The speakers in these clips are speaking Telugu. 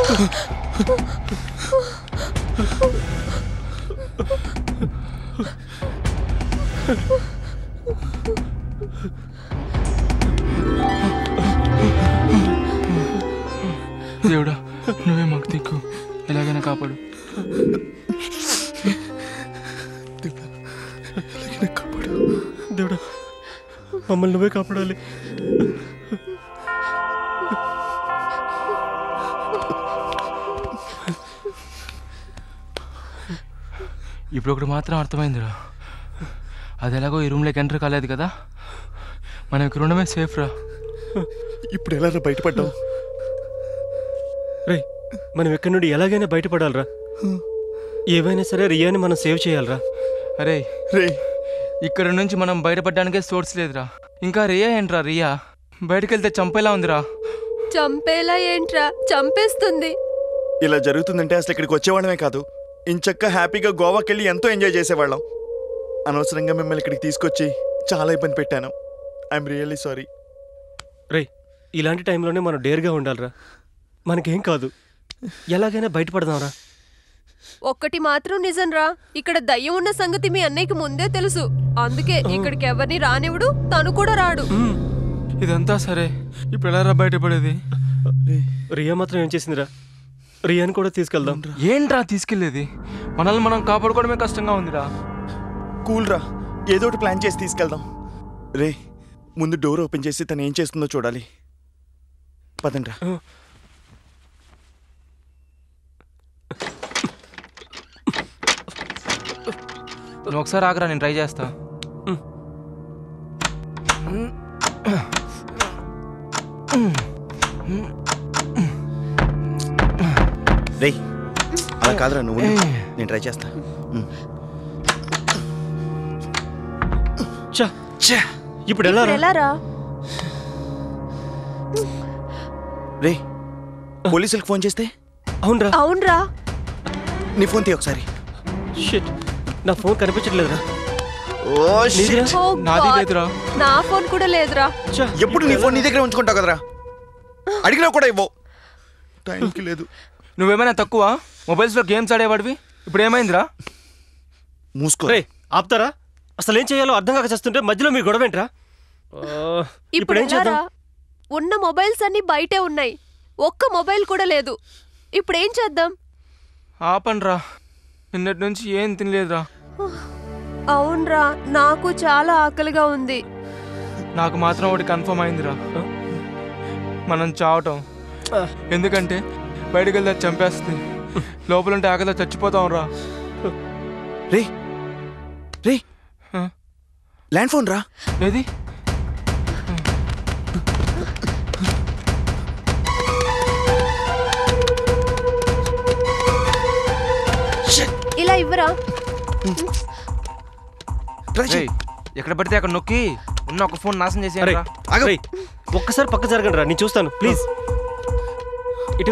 దేవుడా నువ్వే మాకు దిక్కు ఎలాగైనా కాపాడు ఎలాగైనా కాపాడు దేవుడా మమ్మల్ని నువ్వే కాపాడాలి ఇప్పుడు ఒకటి మాత్రం అర్థమైందిరా అది ఎలాగో ఈ రూమ్లోకి ఎంటర్ కాలేదు కదా మనం ఇక్కడ ఉండమే సేఫ్ రా ఇప్పుడు ఎలా బయటపడ్డావు రే మనం ఎక్కడి నుండి ఎలాగైనా బయటపడాలరా ఏవైనా సరే రియాని మనం సేవ్ చేయాలరా అరే రే ఇక్కడ నుంచి మనం బయటపడడానికే సోర్స్ లేదురా ఇంకా రియా ఏంట్రా రియా బయటకు వెళ్తే చంపేలా ఉందిరా చంపేలా ఏంట్రా చంపేస్తుంది ఇలా జరుగుతుందంటే అసలు ఇక్కడికి వచ్చేవాళ్ళమే కాదు ఇంచక్క హ్యాపీగా గోవాకి వెళ్ళి ఎంతో ఎంజాయ్ చేసేవాళ్ళం అనవసరంగా మిమ్మల్ని ఇక్కడికి తీసుకొచ్చి చాలా ఇబ్బంది పెట్టాను ఐఎమ్ రియల్లీ సారీ రే ఇలాంటి టైంలోనే మనం డేర్గా ఉండాలిరా మనకేం కాదు ఎలాగైనా బయటపడదాంరా ఒక్కటి మాత్రం నిజంరా ఇక్కడ దయ్యం ఉన్న సంగతి మీ అన్నయ్యకి ముందే తెలుసు అందుకే ఇక్కడికి ఎవరిని రానివ్వడు తను కూడా రాడు ఇదంతా సరే ఇప్పుడు ఎలా రా బయటపడేది రియా మాత్రం ఏం చేసిందిరా రియాని కూడా తీసుకెళ్దాం ఏంట్రా తీసుకెళ్లేది మనల్ని మనం కాపాడుకోవడమే కష్టంగా ఉందిరా కూల్ రా ఏదో ఒకటి ప్లాన్ చేసి తీసుకెళ్దాం రే ముందు డోర్ ఓపెన్ చేసి తను ఏం చేస్తుందో చూడాలి పదండ్రా నువ్వు ఒకసారి ఆగరా నేను ట్రై చేస్తా రే అలా కాదురా నువ్వు ఉండు. నేను ట్రై చేస్తా ఉమ్. చా ఇప్పుడు ఎలా రా? ఎలా రా రే పోలీసులకు ఫోన్ చేస్తే అవునరా అవునరా నీ ఫోన్ తీ ఒకసారి షిట్ నా ఫోన్ కనిపించట్లేదురా ఓ నీదిరా? ఓ నాది God. లేదురా నా ఫోన్ కూడా లేదురా చా ఎప్పుడు నీ ఫోన్ నీ దగ్గర ఉంచుకుంటావు కదరా అడిగినా కూడా ఇవ్వవు టైంకి లేదు నువ్వేమైనా తక్కువ మొబైల్స్లో గేమ్స్ ఆడేవాడివి ఇప్పుడు ఏమైందిరా మూసుకో రే ఆపుతారా అసలు ఏం చేయాలో అర్థం కాక చేస్తుంటే మధ్యలో మీరు గొడవ ఏంట్రా ఆ, ఇప్పుడు ఇప్పుడు ఏం ఎలా చేద్దాం రా? ఉన్న మొబైల్స్ అన్ని బయటే ఉన్నాయి ఒక్క మొబైల్ కూడా లేదు ఇప్పుడు ఏం చేద్దాం ఆపండ్రా నిన్నటి నుంచి ఏం తినలేదురా అవునరా నాకు చాలా ఆకలిగా ఉంది నాకు మాత్రం ఒకటి కన్ఫర్మ్ అయిందిరా మనం చావటం ఎందుకంటే బయటకు వెళ్తే అది చంపేస్తుంది లోపల ఉంటే ఆకలితో చచ్చిపోతాం రా రే రే ఆ? ల్యాండ్ ఫోన్ రా ఏది ఇలా ఇవ్వరా ట్రై రేయ్, ఎక్కడ పడితే అక్కడ నొక్కి ఉన్న ఒక ఫోన్ నాశనం అరే చేసేయరా ఆగు. రేయ్, ఒక్కసారి పక్క జరగండి రా నేను చూస్తాను ప్లీజ్ ఇటు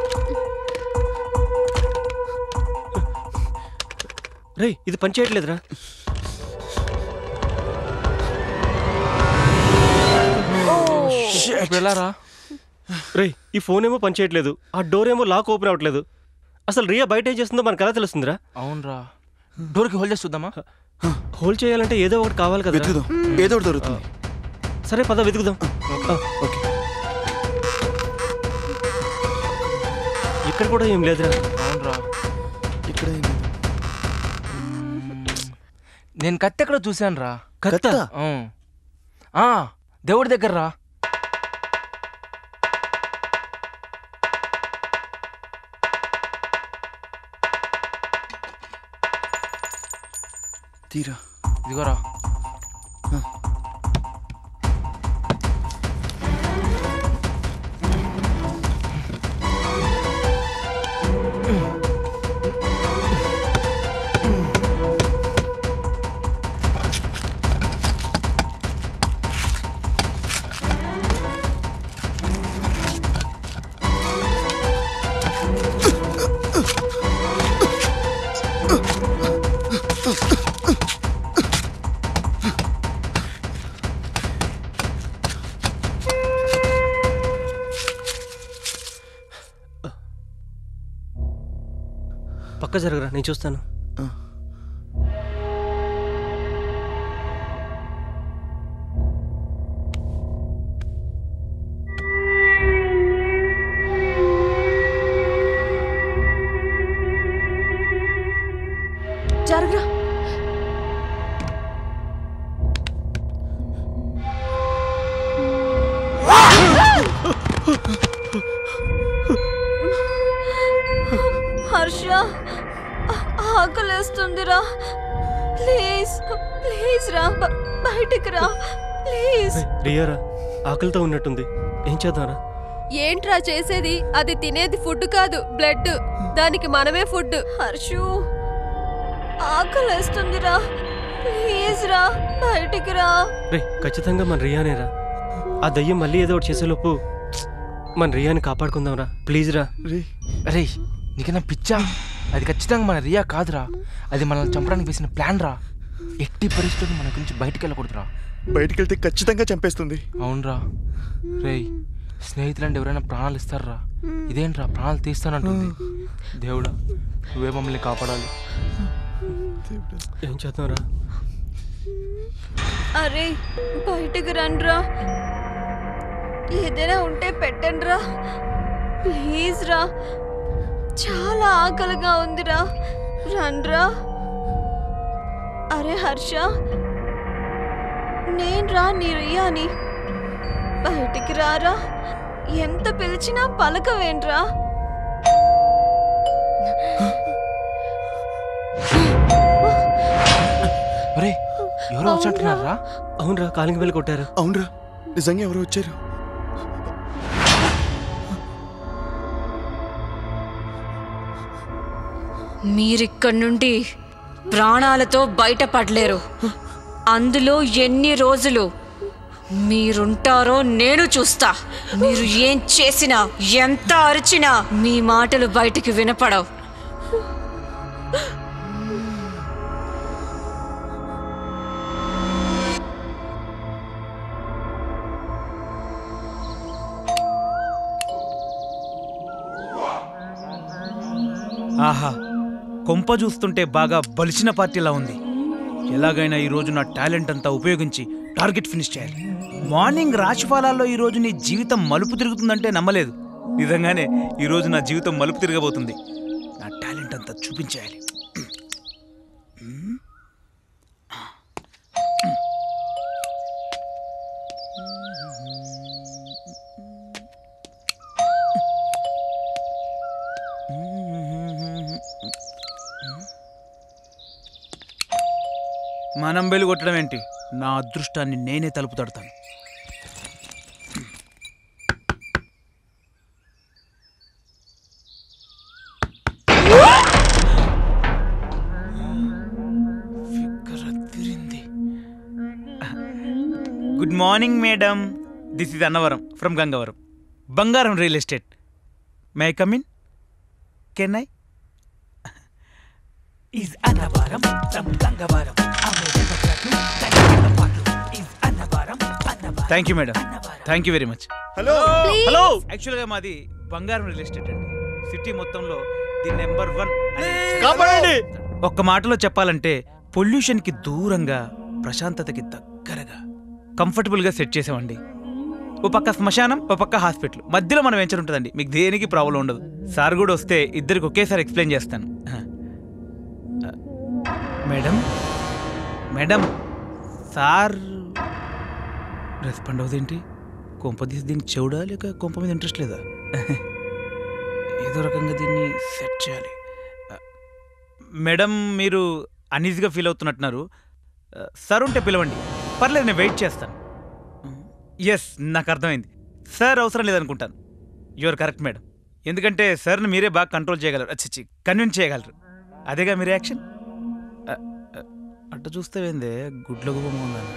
రే ఇది పని చేయట్లేదురా ఇప్పుడు ఎలా రా రే ఈ ఫోన్ ఏమో పని చేయట్లేదు ఆ డోర్ ఏమో లాక్ ఓపెన్ అవ్వట్లేదు అసలు రియా బయట ఏం చేస్తుందో మనకు ఎలా తెలుస్తుందిరా అవునరా డోర్కి హోల్డ్ చేసి చూద్దామా హోల్డ్ చేయాలంటే ఏదో ఒకటి కావాలి కదా వెతుకుదాం ఏదో ఒకటి దొరుకుతుంది సరే పద వెతుకుదాం ఆ, ఓకే ఇక్కడ కూడా ఏం లేదురా అవునరా ఇక్కడ ఏం లేదు. నేను కత్తి ఎక్కడ చూశాను రా కత్త ఆ దేవుడి దగ్గర రా తీరా ఇదిగోరా పక్క జరగరా నేను చూస్తాను జరగరా హర్ష ఆ- ఆకలేస్తుందిరా ప్లీజ్ ప్లీజ్ రా బ- బయటికి రా ప్లీజ్ రియారా ఆకలితో ఉన్నట్టుంది ఏం చేద్దాంరా ఏంట్రా చేసేది అది తినేది ఫుడ్ కాదు బ్లడ్ దానికి మనమే ఫుడ్ హర్షు ఆకలేస్తుందిరా ప్లీజ్ రా బయటికి రా రే ఖచ్చితంగా మన రియానేరా ఆ దయ్యం మళ్ళీ ఏదో ఒకటి చేసేలోపు మన రియాని కాపాడుకుందాంరా ప్లీజ్ రా రే అరే నీకన్నా పిచ్చా అది ఖచ్చితంగా మన రియా కాదురా అది మనల్ని చంపడానికి వేసిన ప్లాన్ రా ఎట్టి పరిస్థితుల్లో మన గురించి బయటికి వెళ్ళకూడదురా బయటికి వెళ్తే ఖచ్చితంగా చంపేస్తుంది అవునరా రేయ్ స్నేహితులంటే ఎవరైనా ప్రాణాలు ఇస్తారా ఇదేంట్రా ప్రాణాలు తీస్తానంటుంది దేవుడా నువ్వే మమ్మల్ని కాపాడాలి ఏం చేద్దాంరా అరే బయటికి రండ్రా ఏదైనా ఉంటే పెట్టండిరా ప్లీజ్ రా చాలా ఆకలిగా ఉందిరా రండ్రా అరే హర్ష నేను రా నీ రియాని బయటికి రారా ఎంత పిలిచినా పలకవేంట్రా ఒరే ఎవరో వచ్చినట్టున్నారా అవునరా కాలింగ్ వెళ్ళి కొట్టారు అవునరా నిజంగా ఎవరు వచ్చారు మీరిక్కడి నుండి ప్రాణాలతో బయటపడలేరు అందులో ఎన్ని రోజులు మీరుంటారో నేను చూస్తా మీరు ఏం చేసినా ఎంత అరిచినా మీ మాటలు బయటికి వినపడవు ఆహా కొంప చూస్తుంటే బాగా బలిసిన పార్టీలా ఉంది ఎలాగైనా ఈ రోజు నా టాలెంట్ అంతా ఉపయోగించి టార్గెట్ ఫినిష్ చేయాలి మార్నింగ్ రాశిఫలాల్లో ఈ రోజు నీ జీవితం మలుపు తిరుగుతుందంటే నమ్మలేదు నిజంగానే ఈ రోజు నా జీవితం మలుపు తిరగబోతుంది నా టాలెంట్ అంతా చూపించేయాలి మనం బెలు కొట్టడం ఏంటి నా అదృష్టాన్ని నేనే తలుపు తడతాను ఫిక్కర్ అదిరింది. Good morning madam this is Annavaram from Gangavaram Bangaram real estate may I come in can I is Annavaram from Gangavaram. Thank you madam thank you very much hello hello యాక్చువల్గా మాది బంగారం రియల్ ఎస్టేట్ అండి సిటీ మొత్తంలో ది నెంబర్ వన్ కాపాడండి ఒక్క మాటలో చెప్పాలంటే పొల్యూషన్కి దూరంగా ప్రశాంతతకి దగ్గరగా కంఫర్టబుల్గా సెట్ చేసామండి ఓ పక్క శ్మశానం ఓ పక్క హాస్పిటల్ మధ్యలో మనం వెంచర్ ఉంటుందండి మీకు దేనికి ప్రాబ్లం ఉండదు సార్ కూడా వస్తే ఇద్దరికి ఒకేసారి ఎక్స్ప్లెయిన్ చేస్తాను మేడం మేడం సార్ రెస్పాండ్ అవుదేంటి కొంప తీసి దీనికి చెవుడా లేక కొంప మీద ఇంట్రెస్ట్ లేదా ఏదో రకంగా దీన్ని సెట్ చేయాలి మేడం మీరు అనీజీగా ఫీల్ అవుతున్నట్టున్నారు సార్ ఉంటే పిలవండి పర్లేదు నేను వెయిట్ చేస్తాను ఎస్ నాకు అర్థమైంది సార్ అవసరం లేదనుకుంటాను యువర్ కరెక్ట్ మేడం ఎందుకంటే సార్ని మీరే బాగా కంట్రోల్ చేయగలరు అచ్చిచ్చి కన్విన్స్ చేయగలరు అదేగా మీ రియాక్షన్ అట్ట చూస్తే ఏందే గుడ్ల గుబం ఉందని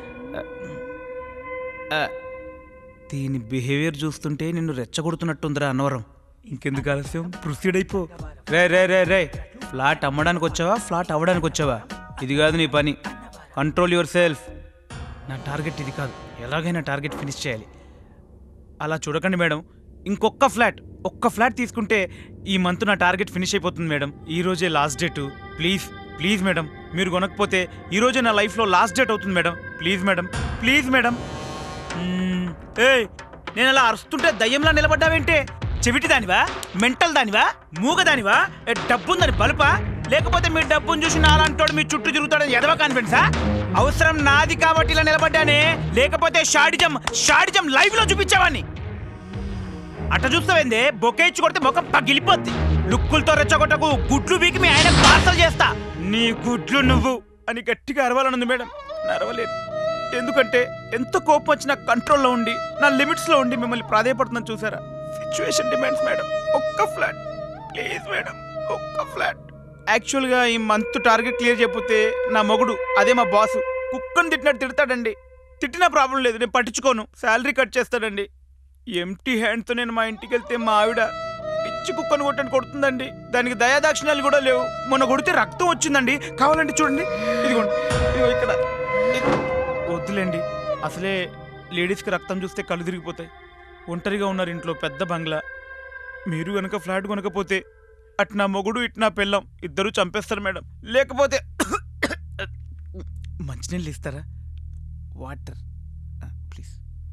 దీని బిహేవియర్ చూస్తుంటే నిన్ను రెచ్చగొడుతున్నట్టుందిరా అన్నవరం ఇంకెందుకు ఆలస్యం ప్రొసీడ్ అయిపో రే రే రే రే ఫ్లాట్ అమ్మడానికి వచ్చావా ఫ్లాట్ అవ్వడానికి వచ్చావా ఇది కాదు నీ పని కంట్రోల్ యువర్ సెల్ఫ్ నా టార్గెట్ ఇది కాదు ఎలాగైనా టార్గెట్ ఫినిష్ చేయాలి అలా చూడకండి మేడం ఇంకొక ఫ్లాట్ ఒక్క ఫ్లాట్ తీసుకుంటే ఈ మంత్ నా టార్గెట్ ఫినిష్ అయిపోతుంది మేడం ఈ రోజే last date please please madam మీరు కొనకపోతే ఈ రోజే నా లైఫ్లో లాస్ట్ డేట్ అవుతుంది madam please madam please madam మ్మ్. ఏయ్ నేను అలా అరుస్తుంటే దయ్యంలా నిలబడ్డావేంటే చెవిటి దానివా మెంటల్ దానివా మూగ దానివా ఏ, డబ్బుందని బలుపా లేకపోతే మీ డబ్బును చూసి నాలంటోడు మీ చుట్టూ తిరుగుతాడని ఎదవ కాన్ఫిడెన్సా అవసరం నాది కాబట్టి ఇలా నిలబడ్డానే లేకపోతే షాడిజం షాడిజం లైవ్ లో చూపించేవాడిని అట్ట చూస్తావేందే బొకే ఇచ్చి కొడితే ముఖం పగిలిపోద్ది లుక్కులతో రెచ్చగొట్టకు గుడ్లు బీకి మీ ఆయన పార్సల్ చేస్తా నీ గుడ్లు నువ్వు అని గట్టిగా అరవాలనుంది మేడం అరవలేదు ఎందుకంటే ఎంత కోపం వచ్చినా కంట్రోల్లో ఉండి నా లిమిట్స్ లో ఉండి మిమ్మల్ని ప్రాధాయపడుతుందని చూసారా సిచ్యువేషన్ డిమాండ్స్ మేడం ఒక్క ఫ్లాట్ ప్లీజ్ మేడం ఒక్క ఫ్లాట్ యాక్చువల్గా ఈ మంత్ టార్గెట్ క్లియర్ చేయకపోతే నా మొగుడు అదే మా బాస్ కుక్కని తిట్టినట్టు తిడతాడండి తిట్టినా ప్రాబ్లం లేదు నేను పట్టించుకోను శాలరీ కట్ చేస్తాడండి ఎంటీ హ్యాండ్తో నేను మా ఇంటికి వెళ్తే మా ఆవిడ పిచ్చి కుక్కను కొట్టని కొడుతుందండి దానికి దయాదాక్షిణ్యాలు కూడా లేవు మొన్న కొడితే రక్తం వచ్చిందండి కావాలంటే చూడండి ఇదిగోండి ఇదిగో ఇక్కడ ఇది- వద్దులేండి అసలే లేడీస్కి రక్తం చూస్తే కళ్ళు తిరిగిపోతాయి ఒంటరిగా ఉన్నారు ఇంట్లో పెద్ద బంగ్లా మీరు కనుక ఫ్లాట్ కొనకపోతే అటు నా మొగుడు ఇటు నా పెళ్ళం ఇద్దరు చంపేస్తారు మేడం లేకపోతే మంచినీళ్ళు ఇస్తారా వాటర్ ప్లీజ్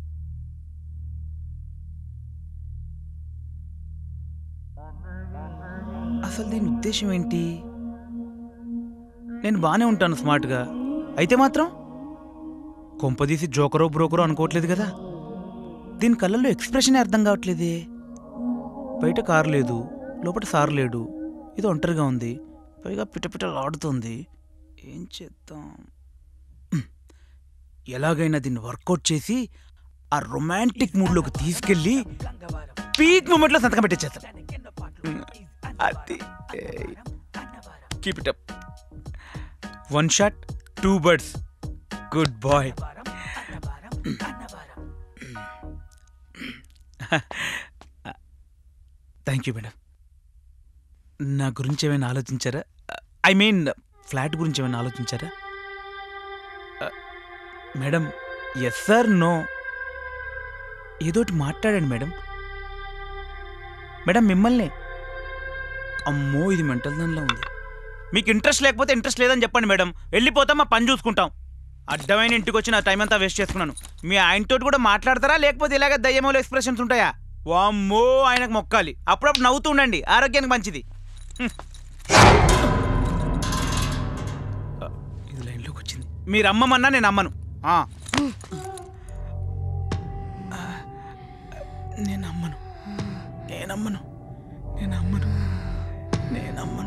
అసలు దీని ఉద్దేశం ఏంటి నేను బాగానే ఉంటాను స్మార్ట్గా అయితే మాత్రం కొంపదీసి జోకరో బ్రోకరో అనుకోవట్లేదు కదా దీని కళ్ళల్లో ఎక్స్ప్రెషన్ అర్థం కావట్లేదే బయట కారు లేదు లోపల సారు లేడు ఇది ఒంటరిగా ఉంది పైగా పిటపిటలాడుతుంది ఏం చేద్దాం ఉమ్. ఎలాగైనా దీన్ని వర్కౌట్ చేసి ఆ రొమాంటిక్ మూడ్లోకి తీసుకెళ్ళి పీక్ మూమెంట్లో సంతకం పెట్టేసేస్తాను అది keep it up one shot two birds good boy thank you madam నా గురించి ఏమైనా ఆలోచించారా ఐ మీన్ ఫ్లాట్ గురించి ఏమైనా ఆలోచించారా మేడం ఎస్ సార్ నో ఏదోటి మాట్లాడండి మేడం మేడం మిమ్మల్ని అమ్మో ఇది మెంటల్ దానిలో ఉంది మీకు ఇంట్రెస్ట్ లేకపోతే ఇంట్రెస్ట్ లేదని చెప్పండి మేడం వెళ్ళిపోతాం మా పని చూసుకుంటాం అడ్డమైన ఇంటికి వచ్చి నా టైం అంతా వేస్ట్ చేసుకున్నాను మీ ఆయనతో కూడా మాట్లాడతారా లేకపోతే ఇలాగ దయ్యమూల ఎక్స్ప్రెషన్స్ ఉంటాయా వామ్మో ఆయనకు మొక్కాలి అప్పుడప్పుడు నవ్వుతూ ఉండండి ఆరోగ్యానికి మంచిది హ్మ్. ఇది లైన్లోకి వచ్చింది మీరు అమ్మమన్నా నేను అమ్మను ఆ. నేను అమ్మను నేనమ్మను నేనమ్మను నేనమ్మను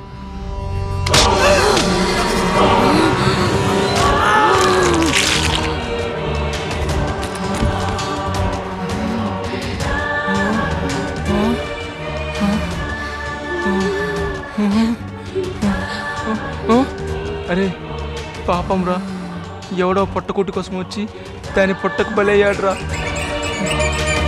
ఆ? అరే పాపం రా ఎవడో పొట్టకుట్టి కోసం వచ్చి దాని పొట్టకు బలయ్యాడు రా